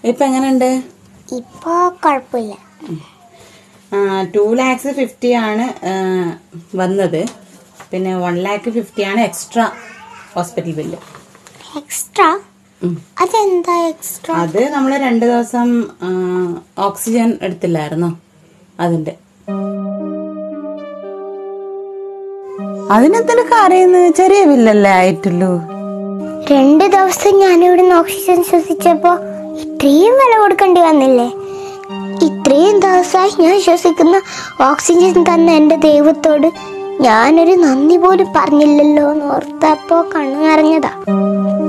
ഇപ്പം എങ്ങനെയുണ്ട് ഇപ്പോ കുഴപ്പമില്ല ടു ലാക്സ് ഫിഫ്റ്റി ആണ് ആ, വന്നത് പിന്നെ വൺ ലാക്ക് ഫിഫ്റ്റി ആണ് എക്സ്ട്രാ ഹോസ്പിറ്റൽ ബില്ല് എക്സ്ട്രാ അതെന്താ എക്സ്ട്രാ അത് നമ്മൾ രണ്ട് ദിവസം ആ, ഓക്സിജൻ എടുത്തില്ലായിരുന്നോ അതിന്റെ അതിനെന്തൊരു കരയുന്നു ചെറിയ ബില്ലല്ലേ ആയിട്ടുള്ളൂ രണ്ട് ദിവസം ഞാൻ ഇവിടുന്ന് ഓക്സിജൻ ശ്വസിച്ചപ്പോ ഇത്രയും വില കൊടുക്കേണ്ടി വന്നില്ലേ ഇത്രയും ദിവസമായി ഞാൻ ശ്വസിക്കുന്ന ഓക്സിജൻ തന്ന എന്റെ ദൈവത്തോട് ഞാനൊരു നന്ദി പോലും പറഞ്ഞില്ലല്ലോ എന്ന് ഓർത്തപ്പോ കണ്ണു നിറഞ്ഞതാ